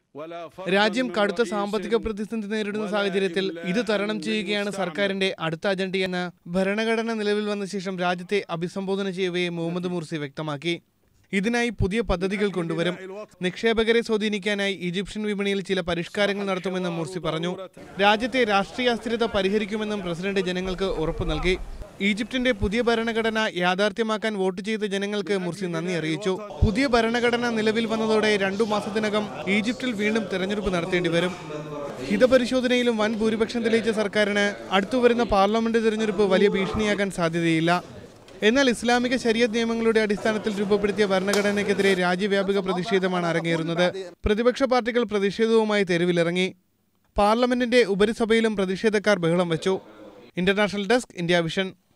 രാജ്യം കടുത്ത സാമ്പത്തിക പ്രതിസന്ധി നേരിടുന്ന സാഹചര്യത്തിൽ ഇത് തരണം ചെയ്യുകയാണ് സർക്കാരിന്റെ അടുത്ത അജണ്ടയെന്ന് ഭരണഘടന നിലവിൽ വന്ന ശേഷം രാജ്യത്തെ അഭിസംബോധന ചെയ്യവേ മുഹമ്മദ് മുർസി വ്യക്തമാക്കി ഇതിനായി പുതിയ പദ്ധതികൾ കൊണ്ടുവരും നിക്ഷേപകരെ സ്വാധീനിക്കാനായി ഈജിപ്ഷ്യൻ വിപണിയിൽ ചില പരിഷ്കാരങ്ങൾ നടത്തുമെന്നും മുർസി പറഞ്ഞു രാജ്യത്തെ രാഷ്ട്രീയ അസ്ഥിരത പരിഹരിക്കുമെന്നും പ്രസിഡന്റ് ജനങ്ങൾക്ക് ഉറപ്പു നൽകി ഈജിപ്തിന്റെ പുതിയ ഭരണഘടന യാഥാർത്ഥ്യമാക്കാൻ വോട്ട് ചെയ്ത ജനങ്ങൾക്ക് മുർസി നന്ദി അറിയിച്ചു പുതിയ ഭരണഘടന നിലവിൽ വന്നതോടെ രണ്ടു മാസത്തിനകം ഈജിപ്തിൽ വീണ്ടും തെരഞ്ഞെടുപ്പ് നടത്തേണ്ടി വരും ഹിതപരിശോധനയിലും വൻ ഭൂരിപക്ഷം തെളിയിച്ച സർക്കാരിന് അടുത്തുവരുന്ന പാർലമെന്റ് തെരഞ്ഞെടുപ്പ് വലിയ ഭീഷണിയാകാൻ സാധ്യതയില്ല എന്നാൽ ഇസ്ലാമിക ശരീഅത്ത് നിയമങ്ങളുടെ അടിസ്ഥാനത്തിൽ രൂപപ്പെടുത്തിയ ഭരണഘടനയ്ക്കെതിരെ രാജ്യവ്യാപക പ്രതിഷേധമാണ് അരങ്ങേറുന്നത് പ്രതിപക്ഷ പാർട്ടികൾ പ്രതിഷേധവുമായി തെരുവിലിറങ്ങി പാർലമെന്റിന്റെ ഉപരിസഭയിലും പ്രതിഷേധക്കാർ ബഹളം വെച്ചു ഇന്റർനാഷണൽ ഡെസ്ക് ഇന്ത്യ വിഷൻ